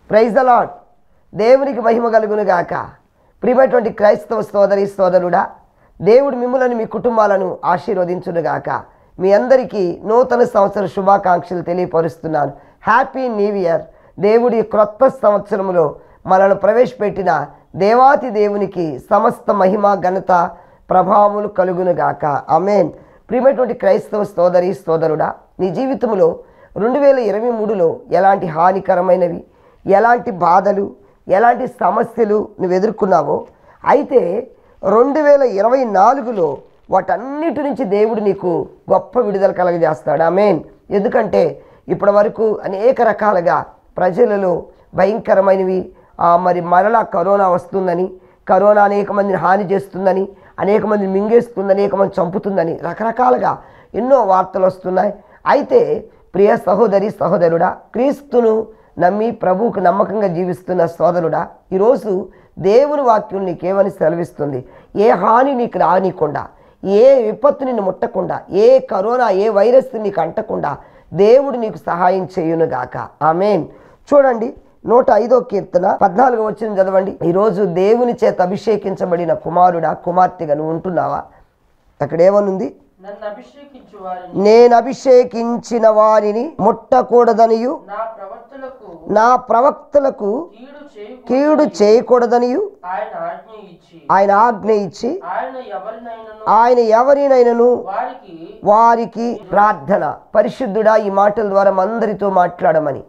Praise the lord దేవునికి మహిమ కలుగును గాక ప్రియమైనటువంటి క్రైస్తవ సోదరి సోదరుడా దేవుడు మిమ్మలను మీ కుటుంబాలను ఆశీర్వదించును గాక మీ అందరికీ నూతన సంవత్సర శుభాకాంక్షలు తెలియపరుస్తున్నాను హ్యాపీ న్యూ ఇయర్ దేవుడి క్రొత్త సంవత్సరములో మనల్ని ప్రవేశపెట్టిన దేవాతి దేవునికి సమస్త మహిమ ఘనత ప్రభావములు కలుగును గాక అమేన్ ప్రియమైనటువంటి క్రైస్తవ సోదరి సోదరుడా నీ జీవితంలో రెండు వేల ఇరవై మూడులో ఎలాంటి హానికరమైనవి ఎలాంటి బాధలు ఎలాంటి సమస్యలు నువ్వు ఎదుర్కొన్నావో అయితే రెండు వేల ఇరవై నాలుగులో వాటన్నిటి నుంచి దేవుడు నీకు గొప్ప విడుదల కలగజేస్తాడు ఆమెన్ ఎందుకంటే ఇప్పటి వరకు అనేక రకాలుగా ప్రజలలో భయంకరమైనవి ఆ, మరి మరలా కరోనా వస్తుందని కరోనా అనేక మందిని హాని చేస్తుందని అనేక మందిని మింగేస్తుంది అనేక మంది చంపుతుందని రకరకాలుగా ఎన్నో వార్తలు వస్తున్నాయి అయితే ప్రియ సహోదరి సహోదరుడా క్రీస్తును నమ్మి ప్రభువుకు నమ్మకంగా జీవిస్తున్న సోదరుడా ఈరోజు దేవుని వాక్యం నీకేమని సెలవిస్తుంది ఏ హాని నీకు రానికుండా ఏ విపత్తు నిన్ను ముట్టకుండా ఏ కరోనా ఏ వైరస్ నీకు అంటకుండా దేవుడు నీకు సహాయం చేయునుగాక ఆమెన్ చూడండి నూట ఐదో కీర్తన పద్నాలుగు వచ్చిన చదవండి ఈరోజు దేవుని చేత అభిషేకించబడిన కుమారుడా కుమార్తెగా నువ్వు ఉంటున్నావా అక్కడ ఏమనుంది నన్ను అభిషేకించు వారిని నేను అభిషేకించిన వారిని ముట్టకూడదనియు నా ప్రవర్తలకు నా ప్రవక్తలకు కీడు చేయ కీడు చేయకూడదనియు ఆయన ఆజ్ఞ ఇచ్చి ఆయన ఆజ్ఞ ఇచ్చి ఆయన ఎవరినైనాను ఆయన ఎవరినైనను వారికి వారికి ప్రార్థన పరిశుద్ధుడా ఈ మాటల ద్వారా అందరితో మాట్లాడమని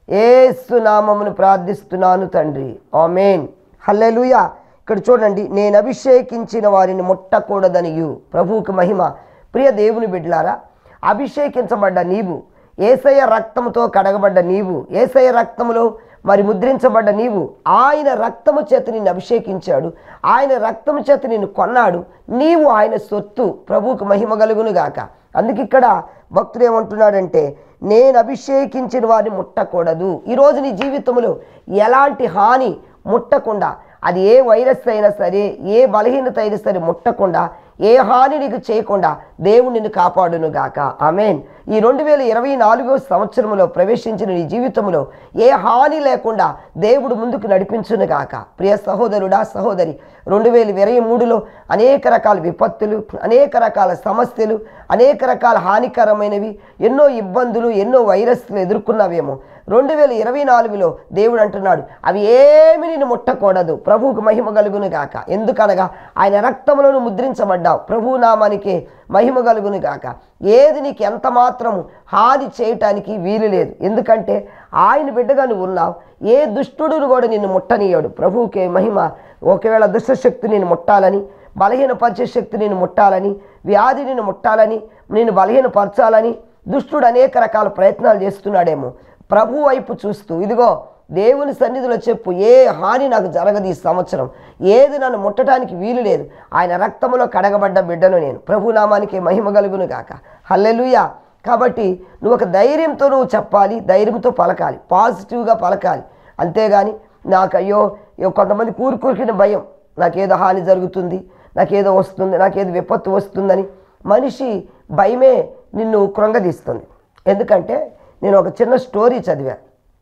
ఏసు నామమును ప్రార్థిస్తున్నాను తండ్రి ఆమెన్ హల్లెలూయా ఇక్కడ చూడండి నేను అభిషేకించిన వారిని ముట్టకూడదనియు ప్రభువుకి మహిమ ప్రియ దేవుని బిడ్డలారా అభిషేకించబడ్డ నీవు ఏసయ్య రక్తముతో కడగబడ్డ నీవు ఏసయ్య రక్తములో మరి ముద్రించబడ్డ నీవు ఆయన రక్తము చేత నిన్ను అభిషేకించాడు ఆయన రక్తము చేత నిన్ను కొన్నాడు నీవు ఆయన సొత్తు ప్రభువుకు మహిమ కలుగును గాక అందుకే ఇక్కడ భక్తుడు ఏమంటున్నాడంటే నేను అభిషేకించిన వారిని ముట్టకూడదు ఈరోజు నీ జీవితంలో ఎలాంటి హాని ముట్టకుండా అది ఏ వైరస్ అయినా సరే ఏ బలహీనత అయినా సరే ముట్టకుండా ఏ హాని నీకు చేయకుండా దేవుడు నిన్ను కాపాడును గాక ఆమెన్ ఈ రెండు వేల ఇరవై నాలుగో సంవత్సరంలో ప్రవేశించిన నీ జీవితంలో ఏ హాని లేకుండా దేవుడు ముందుకు నడిపించును గాక ప్రియ సహోదరుడా సహోదరి రెండు వేల ఇరవై మూడులో అనేక రకాల విపత్తులు అనేక రకాల సమస్యలు అనేక రకాల హానికరమైనవి ఎన్నో ఇబ్బందులు ఎన్నో వైరస్లు ఎదుర్కొన్నావేమో రెండు వేల ఇరవై నాలుగులో దేవుడు అంటున్నాడు అవి ఏమి నేను ముట్టకూడదు ప్రభువుకు మహిమ కలుగును గాక ఎందుకనగా ఆయన రక్తములను ముద్రించబడ్డావు ప్రభు నామానికి మహిమ కలుగును గాక ఏది నీకు ఎంత మాత్రము హాని చేయటానికి వీలు లేదు ఎందుకంటే ఆయన బిడ్డగా నువ్వు ఉన్నావు ఏ దుష్టుడును కూడా నిన్ను ముట్టనీయడు ప్రభువుకే మహిమ ఒకవేళ దుష్టశక్తి నేను ముట్టాలని బలహీనపరిచే శక్తి నేను ముట్టాలని వ్యాధి నేను ముట్టాలని నేను బలహీనపరచాలని దుష్టుడు అనేక రకాల ప్రయత్నాలు చేస్తున్నాడేమో ప్రభు వైపు చూస్తూ ఇదిగో దేవుని సన్నిధిలో చెప్పు ఏ హాని నాకు జరగదు ఈ సంవత్సరం ఏది నన్ను ముట్టడానికి వీలు లేదు ఆయన రక్తములో కడగబడ్డ బిడ్డను నేను ప్రభు నామానికి మహిమ కలుగును గాక హల్లెలూయా కాబట్టి నువ్వు ఒక ధైర్యంతో నువ్వు చెప్పాలి ధైర్యంతో పలకాలి పాజిటివ్గా పలకాలి అంతేగాని నాకు అయ్యో ఇగో కొంతమంది కూరుకూరికిన భయం నాకేదో హాని జరుగుతుంది నాకేదో వస్తుంది నాకేదో విపత్తు వస్తుందని మనిషి భయమే నిన్ను కృంగదీస్తుంది ఎందుకంటే నేను ఒక చిన్న స్టోరీ చదివా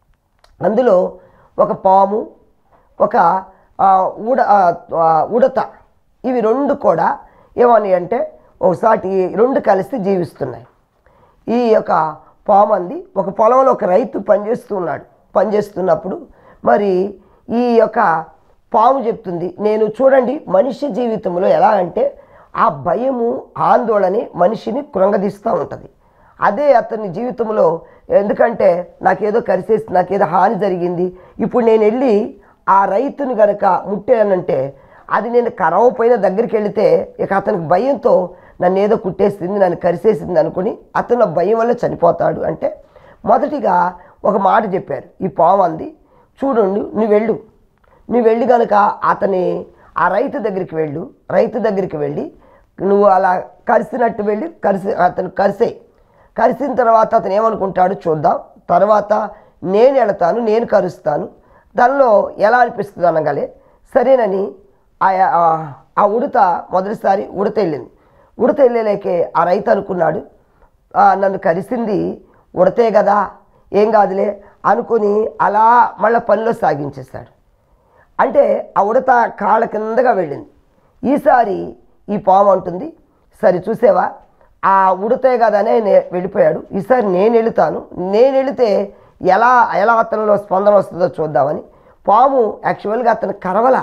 అందులో ఒక పాము ఒక ఆ, ఉడ ఆ, ఆ, ఉడత ఇవి రెండు కూడా ఏమని అంటే ఒకసారి ఈ రెండు కలిసి జీవిస్తున్నాయి ఈ యొక్క పాము అంది ఒక పొలంలో ఒక రైతు పనిచేస్తున్నాడు పనిచేస్తున్నప్పుడు మరి ఈ యొక్క పాము చెప్తుంది నేను చూడండి మనిషి జీవితంలో ఎలా అంటే ఆ భయము ఆందోళన మనిషిని కృంగదీస్తూ ఉంటుంది అదే అతని జీవితంలో ఎందుకంటే నాకేదో కరిసేసి నాకేదో హాని జరిగింది ఇప్పుడు నేను వెళ్ళి ఆ రైతుని గనక ముట్టానంటే అది నేను కరవపోయిన దగ్గరికి వెళితే ఇక అతనికి భయంతో నన్ను ఏదో కుట్టేసింది నన్ను కరిసేసింది అనుకుని అతను ఆ భయం వల్ల చనిపోతాడు అంటే మొదటిగా ఒక మాట చెప్పారు ఈ పాము అంది చూడండి నువ్వు వెళ్ళు నువ్వు వెళ్ళి కనుక అతని ఆ రైతు దగ్గరికి వెళ్ళు రైతు దగ్గరికి వెళ్ళి నువ్వు అలా కరిసినట్టు వెళ్ళి కరిసి అతను కరిసేయి కరిసిన తర్వాత అతను ఏమనుకుంటాడు చూద్దాం తర్వాత నేను వెళతాను నేను కరుస్తాను దానిలో ఎలా అనిపిస్తుంది అనగలే సరేనని ఆ- ఆ- ఆ ఉడత మొదటిసారి ఉడత వెళ్ళింది ఉడత వెళ్ళలేకే ఆ రైతు అనుకున్నాడు "ఆ, నన్ను కరిసింది ఉడతే కదా ఏం కాదులే అనుకుని అలా మళ్ళీ పనిలో సాగించేస్తాడు అంటే ఆ ఉడత కాళ్ళ కిందగా వెళ్ళింది ఈసారి ఈ పాము అంటుంది సరే చూసావా ఆ ఉడతే కదనే నే వెళ్ళిపోయాడు ఈసారి నేను వెళుతాను నేను వెళితే ఎలా ఎలా అతనిలో స్పందన వస్తుందో చూద్దామని పాము యాక్చువల్గా అతను కరవల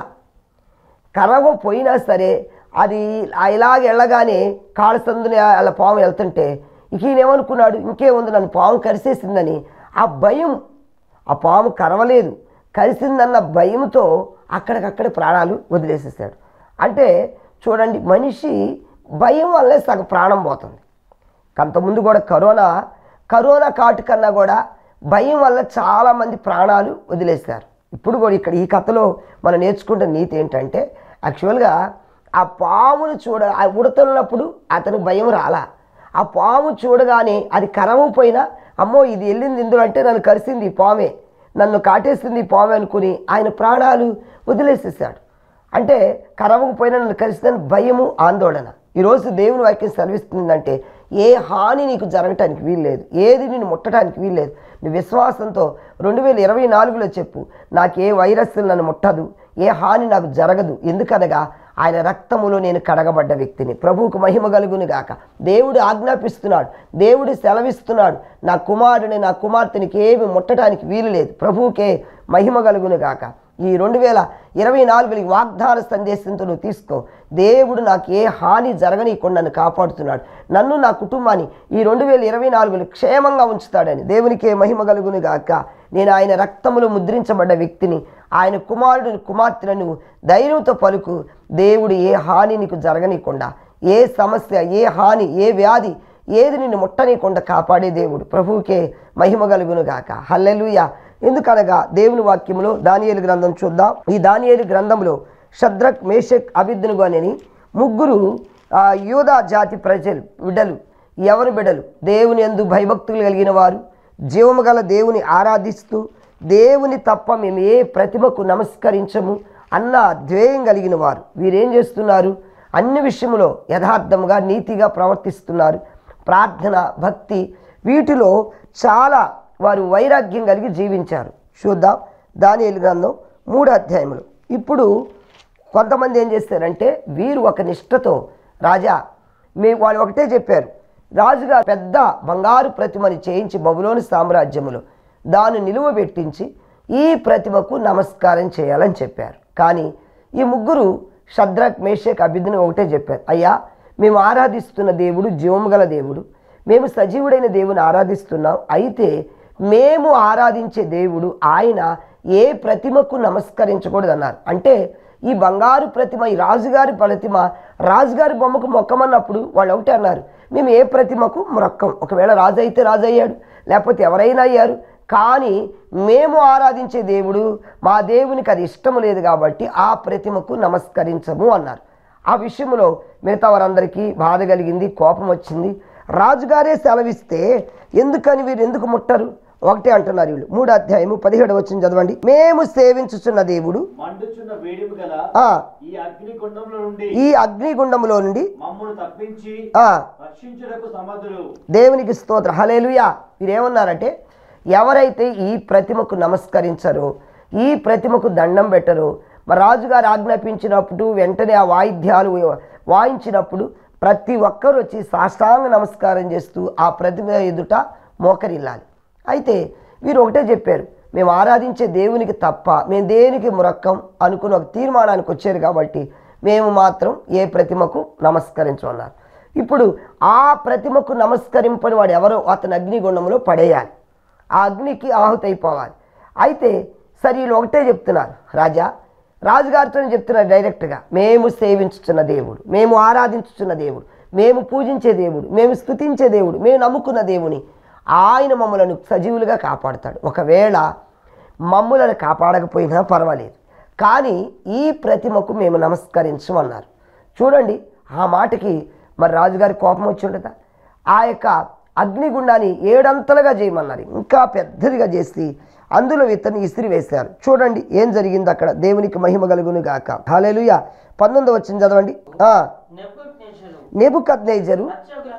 కరవ పోయినా సరే అది ఆ ఇలాగ వెళ్ళగానే కాళ్ళ సందుని అలా పాము వెళ్తుంటే ఇక ఈయన ఏమనుకున్నాడు ఇంకేముంది నన్ను పాము కరిసేసిందని ఆ భయం ఆ పాము కరవలేదు కలిసిందన్న భయంతో అక్కడికక్కడే ప్రాణాలు వదిలేసేసాడు అంటే చూడండి మనిషి భయం వల్లే సగం ప్రాణం పోతుంది అంతకుముందు కూడా కరోనా కరోనా కాటు కన్నా కూడా భయం వల్ల చాలామంది ప్రాణాలు వదిలేశారు ఇప్పుడు కూడా ఇక్కడ ఈ కథలో మనం నేర్చుకుంటున్న నీతి ఏంటంటే యాక్చువల్గా ఆ పామును చూడ ఆ ఉడతన్నప్పుడు అతనికి భయం రాలా ఆ పాము చూడగానే అది కరవపోయినా అమ్మో ఇది వెళ్ళింది ఇందులో అంటే నన్ను కరిసింది ఈ పామే నన్ను కాటేసింది ఈ పామే అనుకుని ఆయన ప్రాణాలు వదిలేసేసాడు అంటే కరవకపోయినా నన్ను కలిసిందని భయము ఆందోళన ఈరోజు దేవుని వాక్యం సెలవిస్తుందంటే ఏ హాని నీకు జరగటానికి వీల్లేదు ఏది నేను ముట్టడానికి వీల్లేదు నీ విశ్వాసంతో రెండు వేల ఇరవై నాలుగులో చెప్పు నాకు ఏ వైరస్ నన్ను ముట్టదు ఏ హాని నాకు జరగదు ఎందుకనగా ఆయన రక్తములో నేను కడగబడ్డ వ్యక్తిని ప్రభువుకు మహిమ కలుగును గాక దేవుడు ఆజ్ఞాపిస్తున్నాడు దేవుడు సెలవిస్తున్నాడు నా కుమారుని నా కుమార్తెనికి ఏమి ముట్టడానికి వీలు లేదు ప్రభువుకే మహిమ కలుగును గాక ఈ రెండు వేల ఇరవై నాలుగుకి వాగ్దాన సందేశంతో నువ్వు తీసుకో దేవుడు నాకు ఏ హాని జరగనీయకుండా నన్ను కాపాడుతున్నాడు నన్ను నా కుటుంబాన్ని ఈ రెండు వేల ఇరవై నాలుగులో క్షేమంగా ఉంచుతాడని దేవునికే మహిమ కలుగును గాక నేను ఆయన రక్తములో ముద్రించబడ్డ వ్యక్తిని ఆయన కుమారుడిని కుమార్తెలను ధైర్యంతో పలుకు దేవుడు ఏ హాని నీకు జరగనీయకుండా ఏ సమస్య ఏ హాని ఏ వ్యాధి ఏది నిన్ను ముట్టనీయకుండా కాపాడే దేవుడు ప్రభువుకే మహిమ కలుగును గాక హల్లెలూయా ఎందుకనగా దేవుని వాక్యములో దానియేలు గ్రంథం చూద్దాం ఈ దానియేలు గ్రంథంలో షద్రక్ మేషక్ అభిద్నుగు అని ముగ్గురు ఆ, యూదా జాతి ప్రజలు బిడ్డలు ఎవరు బిడ్డలు దేవుని ఎందు భయభక్తులు కలిగిన వారు జీవము గల దేవుని ఆరాధిస్తూ దేవుని తప్ప మేము ఏ ప్రతిమకు నమస్కరించము అన్న ధ్యేయం కలిగిన వారు వీరేం చేస్తున్నారు అన్ని విషయములో యథార్థముగా నీతిగా ప్రవర్తిస్తున్నారు ప్రార్థన భక్తి వీటిలో చాలా వారు వైరాగ్యం కలిగి జీవించారు చూద్దాం దానియేలు గ్రంథం మూడు అధ్యాయములు ఇప్పుడు కొంతమంది ఏం చేస్తారంటే వీరు ఒక నిష్ఠతో రాజా మీ వాళ్ళు ఒకటే చెప్పారు రాజుగా పెద్ద బంగారు ప్రతిమని చేయించి బబులోని సామ్రాజ్యములో దాన్ని నిలువబెట్టించి ఈ ప్రతిమకు నమస్కారం చేయాలని చెప్పారు కానీ ఈ ముగ్గురు షద్రక్ మేషక్ అభిద్ని ఒకటే చెప్పారు అయ్యా మేము ఆరాధిస్తున్న దేవుడు జీవము గల దేవుడు మేము సజీవుడైన దేవుని ఆరాధిస్తున్నాం అయితే మేము ఆరాధించే దేవుడు ఆయన ఏ ప్రతిమకు నమస్కరించకూడదు అన్నారు అంటే ఈ బంగారు ప్రతిమ ఈ రాజుగారి ప్రతిమ రాజుగారి బొమ్మకు మొక్కమన్నప్పుడు వాళ్ళు ఒకటే అన్నారు మేము ఏ ప్రతిమకు మొక్కం ఒకవేళ రాజు అయితే రాజు అయ్యాడు లేకపోతే ఎవరైనా అయ్యారు కానీ మేము ఆరాధించే దేవుడు మా దేవునికి అది ఇష్టము లేదు కాబట్టి ఆ ప్రతిమకు నమస్కరించము అన్నారు ఆ విషయంలో మిగతా వారందరికీ బాధ కలిగింది కోపం వచ్చింది రాజుగారే సెలవిస్తే ఎందుకని వీరు ఎందుకు ముట్టరు ఒకటే అంటున్నారు వీళ్ళు మూడు అధ్యాయము పదిహేడు వచ్చిన చదవండి మేము సేవించుచున్న దేవుడు మండుచున్న వేడిమి గల ఆ ఈ అగ్ని గుండంలో నుండి ఈ అగ్నిగుండములో నుండి మమ్మను తప్పించి ఆ రక్షించుటకు సమర్థుడు దేవునికి స్తోత్ర హలేలుయా మీరేమన్నారంటే ఎవరైతే ఈ ప్రతిమకు నమస్కరించరో ఈ ప్రతిమకు దండం పెట్టరో మరి రాజుగారు ఆజ్ఞాపించినప్పుడు వెంటనే ఆ వాయిద్యాలు వాయించినప్పుడు ప్రతి ఒక్కరు వచ్చి సాష్టాంగ నమస్కారం చేస్తూ ఆ ప్రతిమ ఎదుట మోకరిల్లాలి అయితే వీరు ఒకటే చెప్పారు మేము ఆరాధించే దేవునికి తప్ప మేము దేనికి మురక్కం అనుకుని ఒక తీర్మానానికి వచ్చారు కాబట్టి మేము మాత్రం ఏ ప్రతిమకు నమస్కరించమన్నారు ఇప్పుడు ఆ ప్రతిమకు నమస్కరింపని వాడు ఎవరో అతని అగ్నిగుండంలో పడేయాలి ఆ అగ్నికి ఆహుతైపోవాలి అయితే సరే వీళ్ళు ఒకటే చెప్తున్నారు రాజా రాజుగారితో చెప్తున్నారు డైరెక్ట్గా మేము సేవించుచున్న దేవుడు మేము ఆరాధించుచున్న దేవుడు మేము పూజించే దేవుడు మేము స్తుతించే దేవుడు మేము నమ్ముకున్న దేవుని ఆయన మమ్మలను సజీవులుగా కాపాడుతాడు ఒకవేళ మమ్ములను కాపాడకపోయినా పర్వాలేదు కానీ ఈ ప్రతిమకు మేము నమస్కరించమన్నారు చూడండి ఆ మాటకి మరి రాజుగారి కోపం వచ్చి ఉండదా ఆ యొక్క అగ్నిగుండాన్ని ఏడంతలుగా చేయమన్నారు ఇంకా పెద్దదిగా చేసి అందులో ఇతన్ని ఇసిరి వేశారు చూడండి ఏం జరిగింది అక్కడ దేవునికి మహిమ కలుగును గాక హాలేలుయ పంతొమ్మిది వచ్చింది చదవండి ఆ నెబుకద్నెజరు నెబుకద్నేజరు అత్యగ్రహమునందున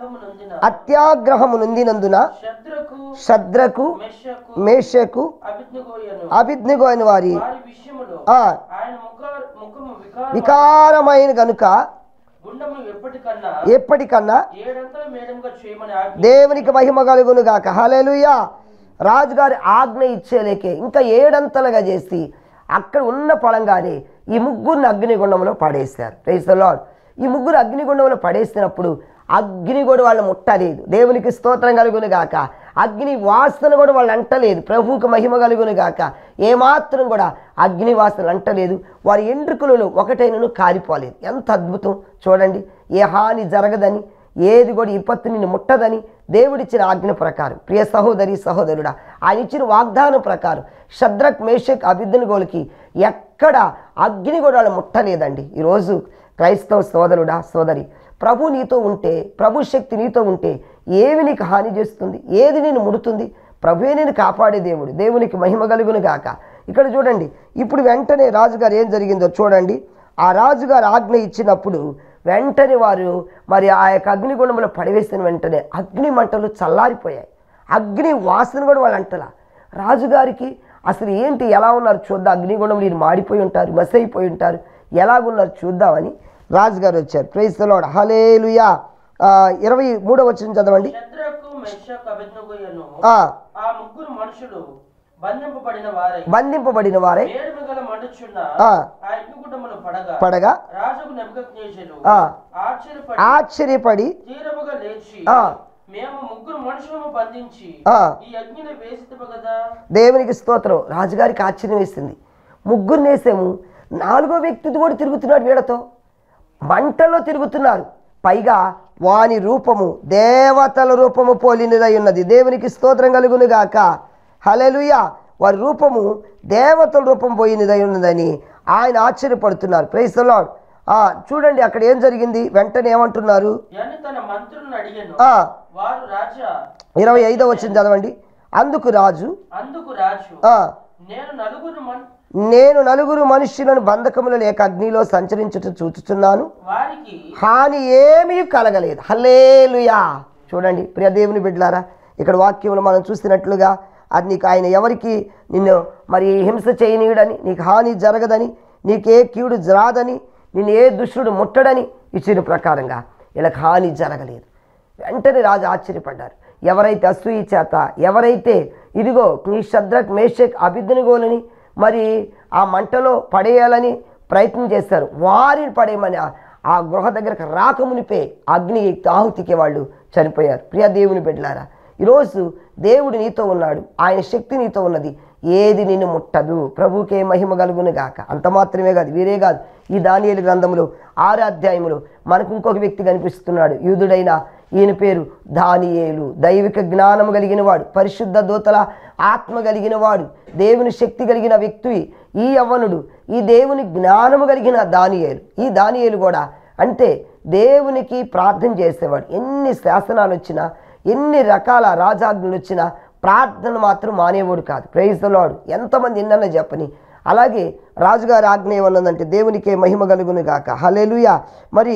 నొందిన అత్యాగ్రహము నొందినందున శద్రకు శద్రకు మెషకు మేషకు అభిజ్ఞగోయను అభిజ్ఞగు అయిన వారి వారి విషయములో ఆ, ఆయన ముఖ ముఖము వికారం వికారమైన గనుక గుండము ఎప్పటికన్నా ఎప్పటికన్నా ఏడంతల మేడంగా చేయమని ఆజ్ఞ దేవునికి మహిమ కలుగును గాక హల్లెలూయా రాజుగారి ఆజ్ఞ ఇచ్చేలేకే ఇంకా ఏడంతలుగా చేసి అక్కడ ఉన్న పడంగానే ఈ ముగ్గురిని అగ్నిగుండంలో పడేశారు ప్రైజ్ లార్డ్ ఈ ముగ్గురు అగ్నిగుండంలో పడేసినప్పుడు అగ్ని కూడా వాళ్ళు ముట్టలేదు దేవునికి స్తోత్రం కలుగును గాక అగ్ని వాసన కూడా వాళ్ళు అంటలేదు ప్రభువుకు మహిమ కలుగును గాక ఏమాత్రం కూడా అగ్ని వాసన అంటలేదు వారి ఎండ్రుకలలో ఒకటైనను కారిపోలేదు ఎంత అద్భుతం చూడండి ఏ హాని జరగదని ఏది కూడా విపత్తు నిన్ను ముట్టదని దేవుడిచ్చిన ఆజ్ఞ ప్రకారం ప్రియ సహోదరి సహోదరుడా ఆయన ఇచ్చిన వాగ్దానం ప్రకారం శద్రక్ మేషక్ అభిద్దునుగోలకి ఎక్కడ అగ్ని కూడా వాళ్ళు ముట్టలేదండి ఈరోజు క్రైస్తవ సోదరుడా సోదరి ప్రభు నీతో ఉంటే ప్రభు శక్తి నీతో ఉంటే ఏవి నీకు హాని చేస్తుంది ఏది నేను ముడుతుంది ప్రభువే నేను కాపాడే దేవుడు దేవునికి మహిమ కలుగును గాక ఇక్కడ చూడండి ఇప్పుడు వెంటనే రాజుగారు ఏం జరిగిందో చూడండి ఆ రాజుగారు ఆజ్ఞ ఇచ్చినప్పుడు వెంటనే వారు మరి ఆ యొక్క అగ్నిగుండంలో పడివేసిన వెంటనే అగ్ని మంటలు చల్లారిపోయాయి అగ్ని వాసన కూడా వాళ్ళు అంటలా రాజుగారికి అసలు ఏంటి ఎలా ఉన్నారు చూద్దాం అగ్నిగుండంలో ఈయన మాడిపోయి ఉంటారు మసైపోయి ఉంటారు ఎలాగున్నారు చూద్దామని రాజుగారు వచ్చారు ప్రైజ్ లార్డ్ హలేలుయా ఇరవై మూడో వచ్చిన చదవండి శద్రకు మెషకు అభిజ్ఞగోయను ఆ, ఆ ముగ్గురు మనుషులు బంధింపబడిన వారై బంధింపబడిన వారే మేడమ గల మండుచున్న ఆ, ఆ అగ్నిగుండములు పడగా పడగా రాజుకు నెబుకద్నేజరు ఆ. ఆశ్చర్యపడి ఆశ్చర్యపడి తీరముగా లేచి ఆ. మేము ముగ్గురు మనుషులను బంధించి ఆ, ఈ అగ్నిని వేసితిమ కదా దేవునికి స్తోత్రం రాజుగారికి ఆశ్చర్యం వేసింది ముగ్గురు నేసాము నాలుగో వ్యక్తి కూడా తిరుగుతున్నాడు వీళ్ళతో మంటలో తిరుగుతున్నారు పైగా వాని రూపము దేవతల రూపము పోలినదై ఉన్నది దేవునికి స్తోత్రం కలుగును గాక హలెలుయ వారి రూపము దేవతల రూపం పోయినదై ఉన్నదని ఆయన ఆశ్చర్యపడుతున్నారు ప్రైస్ లార్డ్ ఆ చూడండి అక్కడ ఏం జరిగింది వెంటనే ఏమంటున్నారు అని తన మంత్రులను అడిగాను ఆ వారు రాజా ఇరవై ఐదో వచ్చింది చదవండి అందుకు రాజు అందుకు రాజు ఆ నేను నలుగురు మన్ నేను నలుగురు మనుష్యులను బంధకముల లేక అగ్నిలో సంచరించుట చూచుచున్నాను వారికి హాని ఏమీ కలగలేదు హల్లేలుయా చూడండి ప్రియ దేవుని బిడ్డలారా ఇక్కడ వాక్యంలో మనం చూసినట్లుగా అది నీకు ఆయన ఎవరికి నిన్ను మరి హింస చేయనీయుడని నీకు హాని జరగదని నీకే కీడు రాదని నిన్ను ఏ దుష్టుడు ముట్టడని ఇచ్చిన ప్రకారంగా వీళ్ళకి హాని జరగలేదు వెంటనే రాజు ఆశ్చర్యపడ్డారు ఎవరైతే అసూయి చేత ఎవరైతే ఇదిగో నీ శద్రక్ మేషక్ అభిద్నుగోలని మరి ఆ మంటలో పడేయాలని ప్రయత్నం చేస్తారు వారిని పడేయమని ఆ- ఆ గృహ దగ్గరకు రాకమునిపే అగ్ని ఆహుతికి వాళ్ళు చనిపోయారు ప్రియ దేవుని బిడ్డలారా ఈరోజు దేవుడు నీతో ఉన్నాడు ఆయన శక్తి నీతో ఉన్నది ఏది నిన్ను ముట్టదు ప్రభుకే మహిమ కలుగును గాక అంత మాత్రమే కాదు వీరే కాదు ఈ దానియేలు గ్రంథంలో ఆరు అధ్యాయములో మనకు ఇంకొక వ్యక్తి కనిపిస్తున్నాడు యూదుడైన ఈయన పేరు దానియేలు దైవిక జ్ఞానము కలిగిన వాడు పరిశుద్ధ దూతల ఆత్మ కలిగిన వాడు దేవుని శక్తి కలిగిన వ్యక్తి ఈ యవ్వనుడు ఈ దేవుని జ్ఞానము కలిగిన దానియేలు ఈ దానియేలు కూడా అంటే దేవునికి ప్రార్థన చేసేవాడు ఎన్ని శాసనాలు వచ్చినా ఎన్ని రకాల రాజాజ్ఞలు వచ్చినా ప్రార్థన మాత్రం మానేవాడు కాదు ప్రైజ్ లార్డ్ ఎంతమంది ఎన్నన్నా చెప్పని అలాగే రాజుగారి ఆజ్ఞ ఏమన్నదంటే దేవునికే మహిమ కలుగును గాక హలెలుయ మరి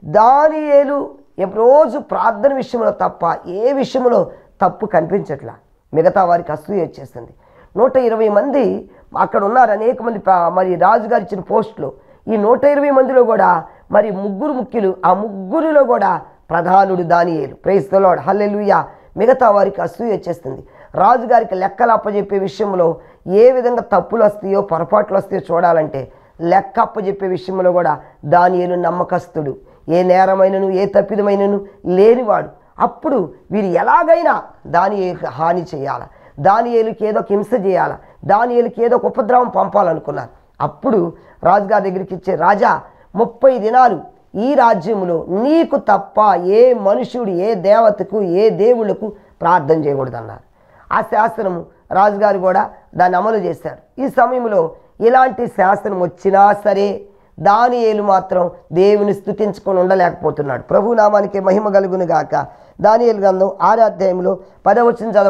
దానియేలు రోజు ప్రార్థన విషయంలో తప్ప ఏ విషయంలో తప్పు కనిపించట్లా మిగతా వారికి అసూయ వచ్చేసింది నూట ఇరవై మంది అక్కడ ఉన్నారు అనేక మంది ప- మరి రాజుగారు ఇచ్చిన పోస్టులు ఈ నూట ఇరవై మందిలో కూడా మరి ముగ్గురు ముఖ్యులు ఆ ముగ్గురిలో కూడా ప్రధానుడు దానియేలు ప్రైస్తలోడ్ హల్లెలూయ మిగతా వారికి అసూయ వచ్చేస్తుంది రాజుగారికి లెక్కలు అప్పచెప్పే విషయంలో ఏ విధంగా తప్పులు వస్తాయో పొరపాట్లు వస్తాయో చూడాలంటే లెక్క అప్పచెప్పే విషయంలో కూడా దానియేలు నమ్మకస్తుడు ఏ నేరమైనను ఏ తప్పిదమైనను లేనివాడు అప్పుడు వీరు ఎలాగైనా దాని హాని చేయాల దానియేలుకి ఏదో ఒక హింస చేయాల దానియేలుకి ఏదో ఒక ఉపద్రవం పంపాలనుకున్నారు అప్పుడు రాజుగారి దగ్గరికి ఇచ్చే రాజా ముప్పై దినాలు ఈ రాజ్యంలో నీకు తప్ప ఏ మనుషుడు ఏ దేవతకు ఏ దేవుళ్ళకు ప్రార్థన చేయకూడదన్నారు ఆ శాసనము రాజుగారు కూడా దాన్ని అమలు చేశారు ఈ సమయంలో ఇలాంటి శాసనం వచ్చినా సరే దానియేలు మాత్రం దేవుని స్థుతించుకొని ఉండలేకపోతున్నాడు ప్రభు నామానికి మహిమ కలుగును గాక దానియేలు గ్రంథం ఆరో అధ్యాయంలో పదవచనం చదవండి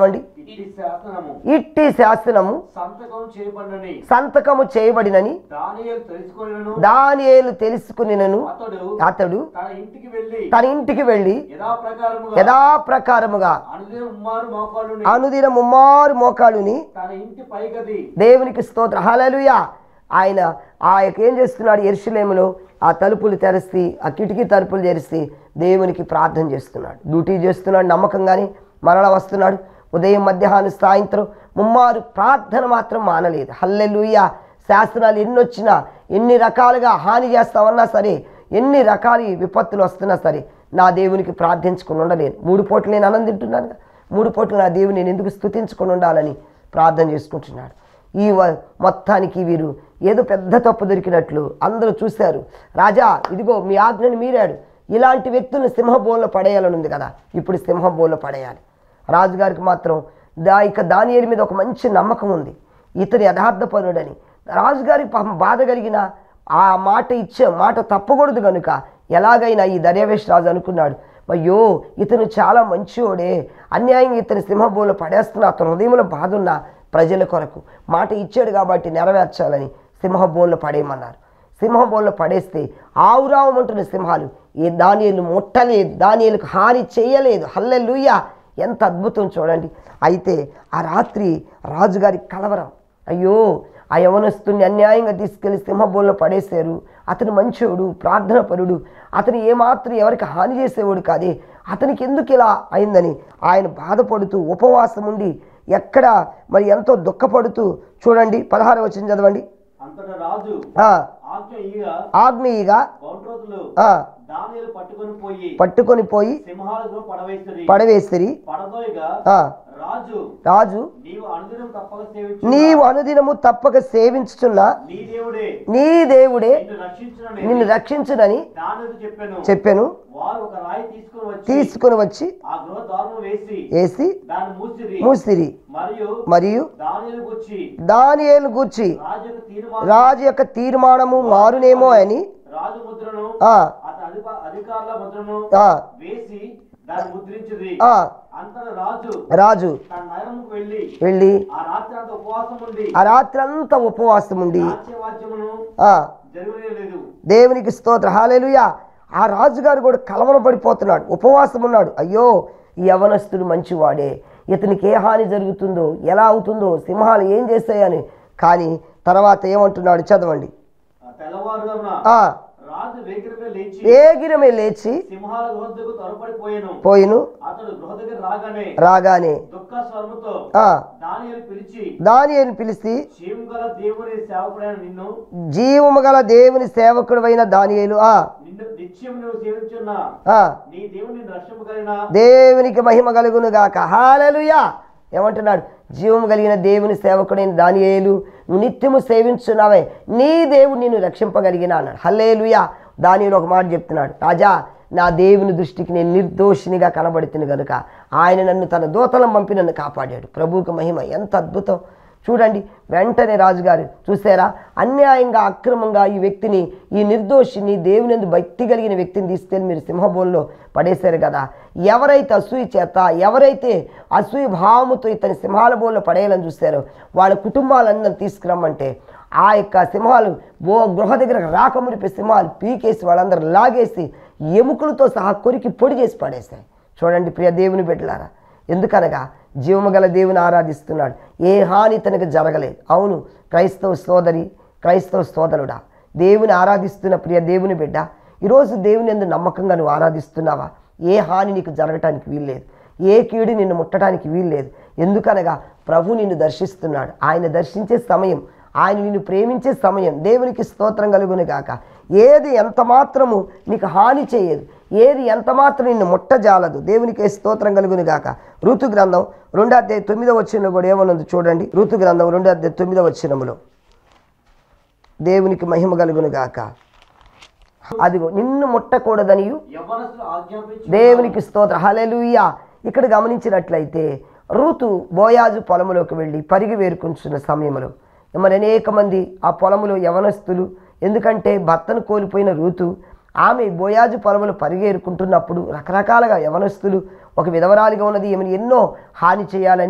ఇది శాసనము ఇట్టి శాసనము సంతకం చేయబడినని సంతకము చేయబడినని దానియేలు తెలుసుకొనినను దానియేలు తెలుసుకునినను అతడు అతడు తన ఇంటికి వెళ్ళి తన ఇంటికి వెళ్ళి యథాప్రకారముగా యథాప్రకారముగా అనుదిన ఉమ్మారు మోకాళ్ళుని అనుదిన ముమ్మారు మోకాలుని తన ఇంటి పైగది దేవునికి స్తోత్ర హల్లెలూయా ఆయన ఆ యొక్క ఏం చేస్తున్నాడు ఎరుసలేములో ఆ తలుపులు తెరిచి ఆ కిటికీ తలుపులు తెరిచి దేవునికి ప్రార్థన చేస్తున్నాడు డ్యూటీ చేస్తున్నాడు నమ్మకంగానే మరల వస్తున్నాడు ఉదయం మధ్యాహ్నం సాయంత్రం ముమ్మారు ప్రార్థన మాత్రం మానలేదు హల్లెలూయా శాస్త్రాలు ఎన్ని వచ్చినా ఎన్ని రకాలుగా హాని చేస్తామన్నా సరే ఎన్ని రకాల విపత్తులు వస్తున్నా సరే నా దేవునికి ప్రార్థించుకుని ఉండలేను మూడు పూటలు నేను అన్నం తింటున్నాను కదా. మూడు పూటలు నా దేవుని నేను ఎందుకు స్థుతించుకొని ఉండాలని ప్రార్థన చేసుకుంటున్నాడు ఈ వ- మొత్తానికి వీరు ఏదో పెద్ద తప్పు దొరికినట్లు అందరూ చూశారు రాజా ఇదిగో మీ ఆజ్ఞని మీరాడు ఇలాంటి వ్యక్తులను సింహబోన్లో పడేయాలని ఉంది కదా ఇప్పుడు సింహబోన్లో పడేయాలి రాజుగారికి మాత్రం దా ఇక దానియేలు మీద ఒక మంచి నమ్మకం ఉంది ఇతని యథార్థపరుడని రాజుగారికి పాపం బాధ కలిగిన ఆ మాట ఇచ్చే మాట తప్పకూడదు కనుక ఎలాగైనా ఈ దర్యావేష్ రాజు అనుకున్నాడు అయ్యో ఇతను చాలా మంచివాడే అన్యాయంగా ఇతని సింహబోలో పడేస్తున్న అతని హృదయంలో బాధ ఉన్న ప్రజల కొరకు మాట ఇచ్చాడు కాబట్టి నెరవేర్చాలని సింహబోన్లో పడేయమన్నారు సింహబోన్లో పడేస్తే ఆవురావమంటున్న సింహాలు ఏ దానియలు ముట్టలేదు దానియలకు హాని చేయలేదు హల్లెలూయా ఎంత అద్భుతం చూడండి అయితే ఆ రాత్రి రాజుగారి కలవరం అయ్యో ఆ యవనస్తుని అన్యాయంగా తీసుకెళ్లి సింహబోన్లో పడేశారు అతను మంచోడు ప్రార్థన పరుడు అతను ఏమాత్రం ఎవరికి హాని చేసేవాడు కాదే అతనికి ఎందుకు ఇలా అయిందని ఆయన బాధపడుతూ ఉపవాసం ఉండి ఎక్కడ మరి ఎంతో దుఃఖపడుతూ చూడండి పదహారు వచ్చిన చదవండి అంతటా రాజు ఆ, ఆజ్ఞ ఇయ్యగా ఆగ్నేయిగా బౌండ్రోతులు ఆ, దానియేలు పట్టుకొని పోయి పట్టుకొని పోయి సింహాలకు పడవేస్తుంది పడవేసిరి పడదోయగా ఆ, రాజు రాజు నీవు అనుదినం తప్పక సేవించు నీవు అనుదినము తప్పక సేవించుచున్న నీ దేవుడే నీ దేవుడే నిన్ను రక్షించిన నిన్ను రక్షించునని దానితో చెప్పాను చెప్పాను వారు ఒక రాయి తీసుకొని వచ్చి తీసుకుని వచ్చి ఆ గృహ ద్వారము వేసి వేసి దాన్ని మూసిరి మూసిరి మరియు మరియు దానిలకు వచ్చి దానియేలు గూర్చి రాజు యొక్క తీర్మానం రాజు యొక్క తీర్మానము మారునేమో అని రాజు ముద్రను ఆ, అతని అధిప- అధికారుల ముద్రను ఆ, వేసి దాన్ని ముద్రించింది ఆ, అంతట రాజు రాజు తన నగరంకు వెళ్ళి వెళ్ళి ఆ రాత్రి అంత ఉపవాసం ఉండి ఆ రాత్రి అంతా ఉపవాసం ఉండి రాజ్యవాద్యమును ఆ, జరగలేదు దేవునికి స్తోత్ర హాలేలుయా ఆ రాజుగారు కూడా కలవరపడిపోతున్నాడు ఉపవాసం ఉన్నాడు అయ్యో ఈ యవనస్తుడు మంచివాడే ఇతనికి ఏ హాని జరుగుతుందో ఎలా అవుతుందో సింహాలు ఏం చేస్తాయని కానీ తర్వాత ఏమంటున్నాడు చదవండి ఆ తెల్లవారుజామున ఆ రాజు వేగిరమే లేచి వేగిరమే లేచి సింహాల గృహద్దకు త్వరపడిపోయాను పోయిను అతడు గృహ దగ్గర రాగానే రాగానే దుఃఖ స్వరముతో ఆ దానియేలు పిలిచి దానియేలు పిలిచి జీవం గల దేవుని సేవకుడైన నిన్ను జీవము గల దేవుని సేవకుడైన దానియేలు ఆ నిన్ను నిత్యం నువ్వు సేవించున్న ఆ నీ దేవుని రక్షింపగలిగిన దేవునికి మహిమ కలుగును గాక హాలలుయా ఏమంటున్నాడు జీవము కలిగిన దేవుని సేవకుడైన దానియేలు నువ్వు నిత్యము సేవించున్నావే నీ దేవుడు నిన్ను రక్షింపగలిగిన అన్నాడు హల్లేలుయా దానిలో ఒక మాట చెప్తున్నాడు రాజా నా దేవుని దృష్టికి నేను నిర్దోషినిగా కనబడుతుంది కనుక ఆయన నన్ను తన దూతలం పంపి నన్ను కాపాడాడు ప్రభువుకి మహిమ ఎంత అద్భుతం చూడండి వెంటనే రాజుగారు చూసారా అన్యాయంగా అక్రమంగా ఈ వ్యక్తిని ఈ నిర్దోషిని దేవుని యందు భక్తి కలిగిన వ్యక్తిని తీసుకెళ్ళి మీరు సింహబోన్లో పడేశారు కదా ఎవరైతే అసూయ చేత ఎవరైతే అసూయ భావముతో ఇతని సింహాల బోన్లో పడేయాలని చూస్తారో వాళ్ళ కుటుంబాలందరిని తీసుకురమ్మంటే ఆ యొక్క సింహాలు ఓ గృహ దగ్గర రాకమునిపే సింహాలు పీకేసి వాళ్ళందరూ లాగేసి ఎముకలతో సహా కొరికి పొడి చేసి పడేశాయి చూడండి ప్రియ దేవుని బిడ్డలారా ఎందుకనగా జీవము గల దేవుని ఆరాధిస్తున్నాడు ఏ హాని తనకు జరగలేదు అవును క్రైస్తవ సోదరి క్రైస్తవ సోదరుడా దేవుని ఆరాధిస్తున్న ప్రియ దేవుని బిడ్డ ఈరోజు దేవుని ఎందు నమ్మకంగా నువ్వు ఆరాధిస్తున్నావా ఏ హాని నీకు జరగటానికి వీల్లేదు ఏ కీడు నిన్ను ముట్టడానికి వీల్లేదు ఎందుకనగా ప్రభు నిన్ను దర్శిస్తున్నాడు ఆయన దర్శించే సమయం ఆయన నిన్ను ప్రేమించే సమయం దేవునికి స్తోత్రం కలుగును గాక ఏది ఎంత మాత్రము నీకు హాని చేయదు ఏది ఎంత మాత్రం నిన్ను ముట్టజాలదు దేవునికి స్తోత్రం కలుగును గాక ఋతు గ్రంథం రెండో అధ్యాయ తొమ్మిదో వచ్చిన కూడా ఏమన్నది చూడండి ఋతు గ్రంథం రెండో అధ్యాయ తొమ్మిదో వచ్చినములో దేవునికి మహిమ కలుగును గాక అదిగో నిన్ను ముట్టకూడదనియు యవ్వనస్తులు ఆజ్ఞాపించి దేవునికి స్తోత్ర హలెలుయా ఇక్కడ గమనించినట్లయితే ఋతు బోయాజు పొలములోకి వెళ్ళి పరిగి వేరుకుంటున్న సమయంలో మరి అనేక మంది ఆ పొలములో యవనస్తులు ఎందుకంటే భర్తను కోల్పోయిన ఋతు ఆమె బోయాజు పొలములు పరిగేరుకుంటున్నప్పుడు రకరకాలుగా యవనస్తులు ఒక విధవరాలిగా ఉన్నది ఏమని ఎన్నో హాని చేయాలని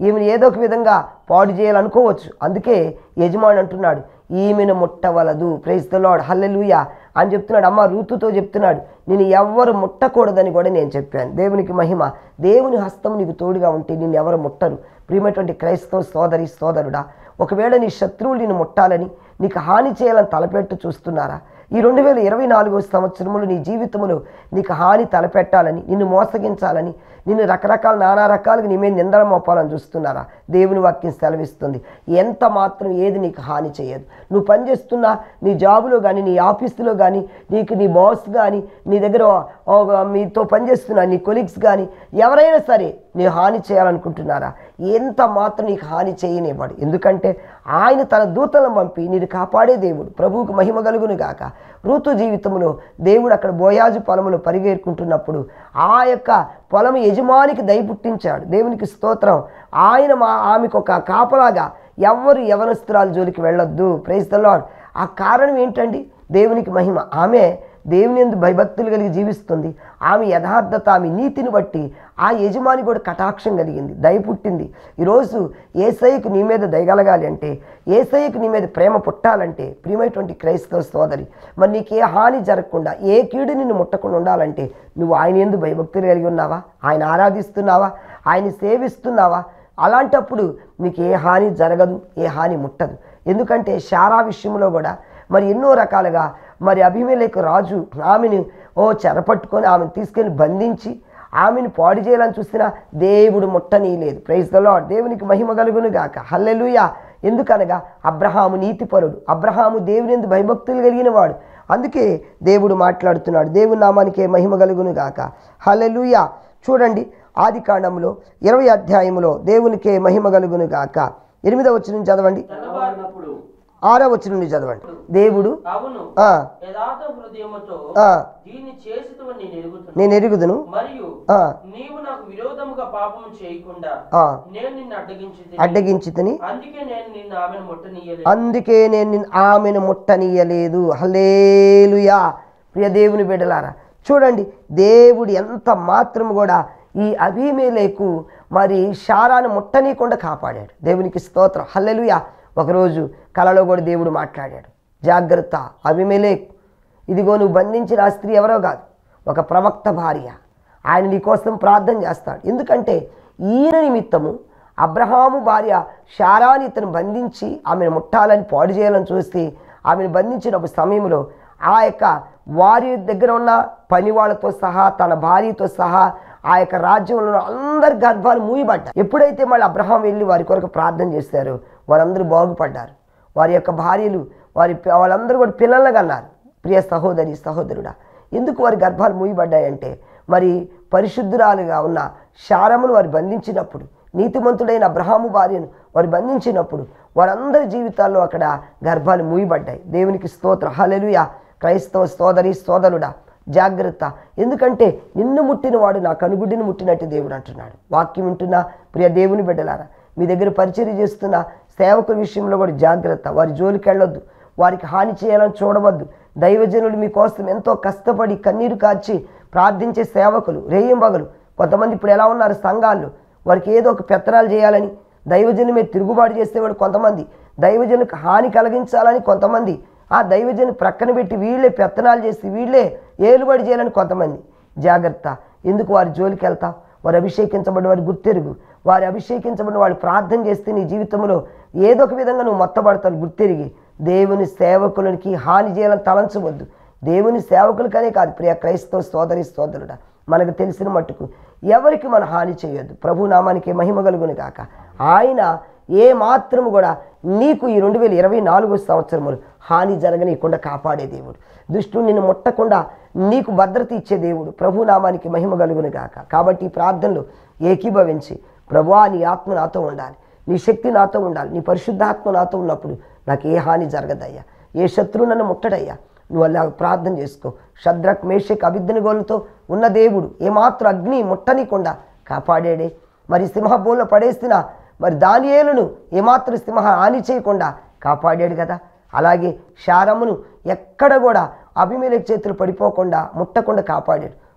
ఈమెను ఏదో ఒక విధంగా పాడు చేయాలనుకోవచ్చు అందుకే యజమాని అంటున్నాడు ఈమెను ముట్టవలదు ప్రైజ్ ద లార్డ్ హల్లెలూయా అని చెప్తున్నాడు అమ్మ రూతుతో చెప్తున్నాడు నేను ఎవ్వరు ముట్టకూడదని కూడా నేను చెప్పాను దేవునికి మహిమ దేవుని హస్తం నీకు తోడుగా ఉంటే నిన్ను ఎవరు ముట్టరు ప్రియమైనటువంటి క్రైస్తవ సోదరి సోదరుడా ఒకవేళ నీ శత్రువులు నిన్ను ముట్టాలని నీకు హాని చేయాలని తలపెట్టు చూస్తున్నారా ఈ రెండు వేల ఇరవై నాలుగో సంవత్సరములు నీ జీవితంలో నీకు హాని తలపెట్టాలని నిన్ను మోసగించాలని నిన్ను రకరకాల నానా రకాలుగా నీ మీద నిందల మోపాలని చూస్తున్నారా దేవుని వాక్యం సెలవిస్తుంది ఎంత మాత్రం ఏది నీకు హాని చేయదు నువ్వు పనిచేస్తున్న నీ జాబులో కానీ నీ ఆఫీసులో కానీ నీకు నీ బాస్ కానీ నీ దగ్గర ఓ, మీతో పనిచేస్తున్న నీ కొలీగ్స్ కానీ ఎవరైనా సరే నీ హాని చేయాలనుకుంటున్నారా ఎంత మాత్రం నీకు హాని చేయనివ్వడు ఎందుకంటే ఆయన తన దూతలను పంపి నేను కాపాడే దేవుడు ప్రభువుకు మహిమ కలుగును గాక ఋతు జీవితంలో దేవుడు అక్కడ బోయాజు పొలములో పరిగెరుకుంటున్నప్పుడు ఆ యొక్క పొలం యజమానికి దయ పుట్టించాడు దేవునికి స్తోత్రం ఆయన మా ఆమెకు ఒక కాపలాగా ఎవ్వరు యవనస్తురాలు జోలికి వెళ్ళొద్దు ప్రైజ్ ద లార్డ్ ఆ కారణం ఏంటండి దేవునికి మహిమ ఆమె దేవుని ఎందు భయభక్తులు కలిగి జీవిస్తుంది ఆమె యథార్థత ఆమె నీతిని బట్టి ఆ యజమాని కూడా కటాక్షం కలిగింది దయ పుట్టింది ఈరోజు ఏసైకు నీ మీద దయగలగాలి అంటే ఏసైకు నీ మీద ప్రేమ పుట్టాలంటే ప్రియమైనటువంటి క్రైస్తవ సోదరి మరి నీకు ఏ హాని జరగకుండా ఏ కీడు నిన్ను ముట్టకుండా ఉండాలంటే నువ్వు ఆయన ఎందు భయభక్తులు కలిగి ఉన్నావా ఆయన ఆరాధిస్తున్నావా ఆయన సేవిస్తున్నావా అలాంటప్పుడు నీకు ఏ హాని జరగదు ఏ హాని ముట్టదు ఎందుకంటే శారా విషయంలో కూడా మరి ఎన్నో రకాలుగా మరి అభిమేలకు రాజు ఆమెను ఓ చెరపట్టుకొని ఆమెను తీసుకెళ్ళి బంధించి ఆమెను పాడు చేయాలని చూసినా దేవుడు ముట్టనీయలేదు ప్రైజ్ ద లార్డ్ దేవునికి మహిమ కలుగును గాక హల్లెలూయా ఎందుకనగా అబ్రహాము నీతిపరుడు అబ్రహాము దేవుని ఎందు భయభక్తులు కలిగిన వాడు అందుకే దేవుడు మాట్లాడుతున్నాడు దేవుని నామానికే మహిమ కలుగును గాక హల్లెలూయా చూడండి ఆది కాండంలో ఇరవై అధ్యాయములో దేవునికే మహిమ కలుగును గాక ఎనిమిదవ వచ్చిన చదవండి తెల్లవారినప్పుడు ఆరో వచ్చిన నుండి చదవండి దేవుడు అవును ఆ, యథార్థ హృదయముతో ఆ, దీన్ని చేసితవని నేను ఎరుగుతున్నాను నేను ఎరుగుదును మరియు ఆ, నీవు నాకు విరోధముగా పాపము చేయకుండా ఆ, నేను నిన్ను అడ్డగించి అడ్డగించి తిని అందుకే నేను నిన్ను ఆమెను ముట్టనీయలేదు అందుకే నేను నిన్ను ఆమెను ముట్టనీయలేదు హలేలుయా ప్రియ దేవుని బిడ్డలారా చూడండి దేవుడు ఎంత మాత్రం కూడా ఈ అభిమేలేకు మరి శారాను ముట్టనీయకుండా కాపాడాడు దేవునికి స్తోత్రం హల్లెలుయా ఒకరోజు కలలో కూడా దేవుడు మాట్లాడాడు జాగ్రత్త అభిమేలేక్ ఇదిగో నువ్వు బంధించిన ఆ స్త్రీ ఎవరో కాదు ఒక ప్రవక్త భార్య ఆయన నీ కోసం ప్రార్థన చేస్తాడు ఎందుకంటే ఈయన నిమిత్తము అబ్రహాము భార్య శారాని ఇతను బంధించి ఆమెను ముట్టాలని పాడు చేయాలని చూస్తే ఆమెను బంధించిన ఒక సమయంలో ఆ యొక్క వారి దగ్గర ఉన్న పని వాళ్ళతో సహా తన భార్యతో సహా ఆ యొక్క రాజ్యంలో ఉన్న అందరి గర్భాలు మూయబడ్డాయి ఎప్పుడైతే మళ్ళీ అబ్రహాం వెళ్ళి వారి కొరకు ప్రార్థన చేశారో వారందరూ బాగుపడ్డారు వారి యొక్క భార్యలు వారి పి- వాళ్ళందరూ కూడా పిల్లలుగా అన్నారు ప్రియ సహోదరి సహోదరుడా ఎందుకు వారి గర్భాలు మూయబడ్డాయంటే మరి పరిశుద్ధురాలుగా ఉన్న శారమును వారు బంధించినప్పుడు నీతిమంతుడైన అబ్రహాము భార్యను వారు బంధించినప్పుడు వారందరి జీవితాల్లో అక్కడ గర్భాలు మూయబడ్డాయి దేవునికి స్తోత్ర హల్లెలూయా క్రైస్తవ సోదరి సోదరుడా జాగ్రత్త ఎందుకంటే నిన్ను ముట్టినవాడు నా కనుగుడ్డిని ముట్టినట్టు దేవుడు అంటున్నాడు వాక్యం వింటున్నా ప్రియ దేవుని బిడ్డలారా మీ దగ్గర పరిచర్య చేస్తున్న సేవకుల విషయంలో కూడా జాగ్రత్త వారి జోలికి వెళ్ళొద్దు వారికి హాని చేయాలని చూడవద్దు దైవజనులు మీకోసం ఎంతో కష్టపడి కన్నీరు కార్చి ప్రార్థించే సేవకులు రేయింబగలు కొంతమంది ఇప్పుడు ఎలా ఉన్నారు సంఘాల్లో వారికి ఏదో ఒక పెత్తనాలు చేయాలని దైవజనుల మీద తిరుగుబాటు చేసేవాడు కొంతమంది దైవజనులకు హాని కలిగించాలని కొంతమంది ఆ దైవజను ప్రక్కన పెట్టి వీళ్ళే పెత్తనాలు చేసి వీళ్ళే ఏలుబడి చేయాలని కొంతమంది జాగ్రత్త ఎందుకు వారి జోలికి వెళ్తావు వారు అభిషేకించబడిన వారి గుర్తెరుగు వారి అభిషేకించబడిన వాళ్ళు ప్రార్థన చేస్తే నీ జీవితంలో ఏదో ఒక విధంగా నువ్వు మొత్తబడతావు గుర్తెరిగి దేవుని సేవకులకి హాని చేయాలని తలంచవద్దు దేవుని సేవకులకనే కాదు ప్రియ క్రైస్తవ సోదరి సోదరుడా మనకు తెలిసిన మట్టుకు ఎవరికి మన హాని చేయొద్దు ప్రభు నామానికి మహిమ కలుగును కాక ఆయన ఏ మాత్రము కూడా నీకు ఈ రెండు వేల ఇరవై నాలుగో సంవత్సరములు హాని జరగనీయకుండా కాపాడే దేవుడు దుష్టుడు నిన్ను ముట్టకుండా నీకు భద్రత ఇచ్చే దేవుడు ప్రభు నామానికి మహిమ కలుగును గాక కాబట్టి ఈ ప్రార్థనలు ఏకీభవించి ప్రభువా నీ ఆత్మ నాతో ఉండాలి నీ శక్తి నాతో ఉండాలి నీ పరిశుద్ధాత్మ నాతో ఉన్నప్పుడు నాకు ఏ హాని జరగదయ్యా ఏ శత్రువు నన్ను ముట్టడయ్యా నువ్వు అలా ప్రార్థన చేసుకో శద్రక్ మేషక్ అభిజ్ఞగోలతో ఉన్న దేవుడు ఏమాత్రం అగ్ని ముట్టనీయకుండా కాపాడాడే మరి సింహభూలో పడేసిన మరి దానియేలును ఏమాత్రం సింహ హాని చేయకుండా కాపాడాడు కదా అలాగే శారమును ఎక్కడ కూడా అభిమేలక చేతులు పడిపోకుండా ముట్టకుండా కాపాడాడు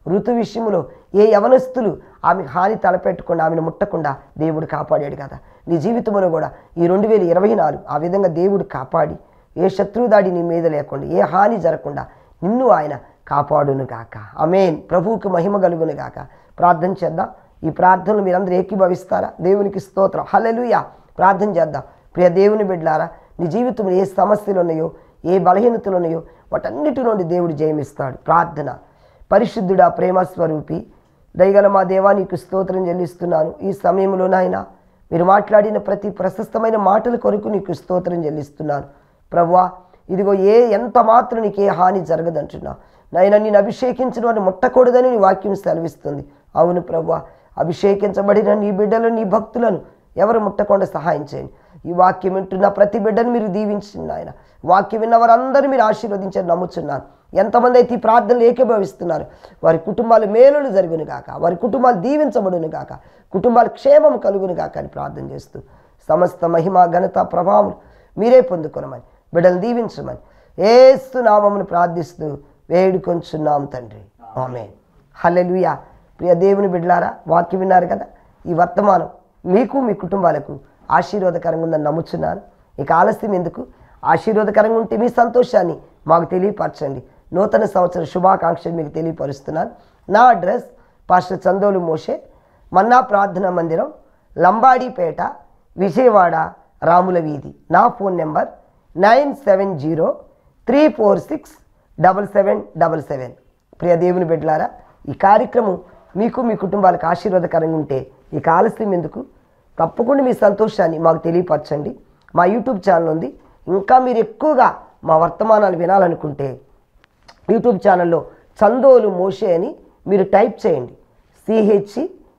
ఋతు విషయంలో ఏ యవనస్తులు ఆమె హాని తలపెట్టకుండా ఆమెను ముట్టకుండా దేవుడు కాపాడాడు కదా నీ జీవితంలో కూడా ఈ రెండు వేల ఇరవై నాలుగు ఆ విధంగా దేవుడు కాపాడి ఏ శత్రువు దాడి నీ మీద లేకుండా ఏ హాని జరగకుండా నిన్ను ఆయన కాపాడును గాక అమేన్ ప్రభువుకి మహిమ కలుగును గాక ప్రార్థన చేద్దాం ఈ ప్రార్థనలు మీరందరూ ఏకీభవిస్తారా దేవునికి స్తోత్రం హల్లెలూయా ప్రార్థన చేద్దాం ప్రియ దేవుని బిడ్డలారా నీ జీవితంలో ఏ సమస్యలు ఉన్నాయో ఏ బలహీనతలు ఉన్నాయో వాటన్నిటి నుండి దేవుడు జయమిస్తాడు ప్రార్థన పరిశుద్ధుడా ప్రేమ స్వరూపి దయగల మా దేవా నీకు స్తోత్రం చెల్లిస్తున్నాను ఈ సమయంలో నాయన మీరు మాట్లాడిన ప్రతి ప్రశస్తమైన మాటల కొరకు నీకు స్తోత్రం చెల్లిస్తున్నాను ప్రభువా ఇదిగో ఏ ఎంత మాత్రం నీకు ఏ హాని జరగదంటున్నా నాయన నేను అభిషేకించిన వారిని ముట్టకూడదని నీ వాక్యం సెలవిస్తుంది అవును ప్రభువా అభిషేకించబడిన నీ బిడ్డలు నీ భక్తులను ఎవరు ముట్టకుండా సహాయం చేయండి ఈ వాక్యం వింటున్న ప్రతి బిడ్డను మీరు దీవించింది ఆయన వాక్యం విన్న వారందరూ మీరు ఆశీర్వదించని నమ్ముచున్నాను ఎంతమంది అయితే ఈ ప్రార్థనలు ఏకీభవిస్తున్నారు వారి కుటుంబాలు మేలులు జరుగును గాక వారి కుటుంబాలు దీవించబడును గాక కుటుంబాలు క్షేమం కలుగును గాక అని ప్రార్థన చేస్తూ సమస్త మహిమ ఘనత ప్రభావం మీరే పొందుకొనమని బిడ్డలు దీవించమని ఏస్తు నామమును ప్రార్థిస్తూ వేడుకొంచున్నాం తండ్రి ఆమె హల్లెలూయా ప్రియ దేవుని బిడ్డలారా వాక్యం విన్నారు కదా ఈ వర్తమానం మీకు మీ కుటుంబాలకు ఆశీర్వాదకరంగా ఉందని నమ్ముచున్నాను ఇక ఆలస్యం ఎందుకు ఆశీర్వాదకరంగా ఉంటే మీ సంతోషాన్ని మాకు తెలియపరచండి నూతన సంవత్సర శుభాకాంక్షలు మీకు తెలియపరుస్తున్నాను నా address pastor Chandolu Moshe manna ప్రార్థనా మందిరం లంబాడీపేట విజయవాడ రాముల వీధి నా phone number nine seven zero three four six double seven double seven ప్రియ దేవుని బిడ్డలారా ఈ కార్యక్రమం మీకు మీ కుటుంబాలకు ఆశీర్వాదకరంగా ఉంటే ఈ ఆలస్యం ఎందుకు తప్పకుండా మీ సంతోషాన్ని మాకు తెలియపరచండి మా యూట్యూబ్ ఛానల్ ఉంది ఇంకా మీరు ఎక్కువగా మా వర్తమానాలు వినాలనుకుంటే యూట్యూబ్ ఛానల్లో చందోలు మోషే అని మీరు టైప్ చేయండి C H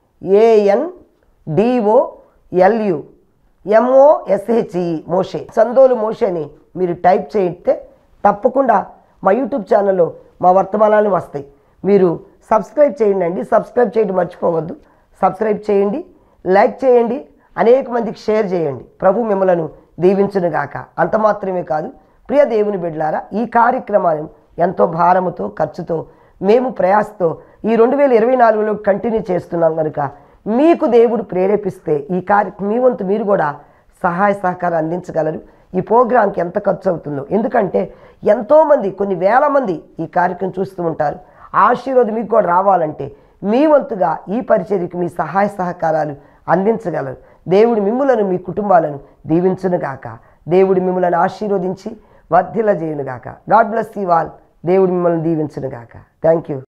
A N D O L U M O S H E Moshe Chandolu Moshe అని మీరు టైప్ చేయితే తప్పకుండా మా యూట్యూబ్ ఛానల్లో మా వర్తమానాలు వస్తాయి మీరు సబ్స్క్రైబ్ చేయండి అండి సబ్స్క్రైబ్ చేయడం మర్చిపోవద్దు సబ్స్క్రైబ్ చేయండి లైక్ చేయండి అనేక మందికి షేర్ చేయండి ప్రభు మిమ్మలను దీవించునుగాక అంత మాత్రమే కాదు ప్రియ దేవుని బిడ్డలారా ఈ కార్యక్రమాన్ని ఎంతో భారముతో ఖర్చుతో మేము ప్రయాసతో ఈ రెండు వేల ఇరవై నాలుగులో కంటిన్యూ చేస్తున్నాం కనుక మీకు దేవుడు ప్రేరేపిస్తే ఈ కార్య మీ వంతు మీరు కూడా సహాయ సహకారం అందించగలరు ఈ ప్రోగ్రాంకి ఎంత ఖర్చు అవుతుందో ఎందుకంటే ఎంతోమంది కొన్ని వేల మంది ఈ కార్యక్రమం చూస్తూ ఉంటారు ఆ ఆశీర్వాదం మీకు కూడా రావాలంటే మీ వంతుగా ఈ పరిచర్యకి మీ సహాయ సహకారాలు అందించగలరు దేవుడు మిమ్ములను మీ కుటుంబాలను దీవించునుగాక దేవుడు మిమ్మల్ని ఆశీర్వదించి వర్ధిల్ల చేయునుగాక గాడ్ బ్లెస్ యూ ఆల్ దేవుడు మిమ్మల్ని దీవించునుగాక థ్యాంక్ యూ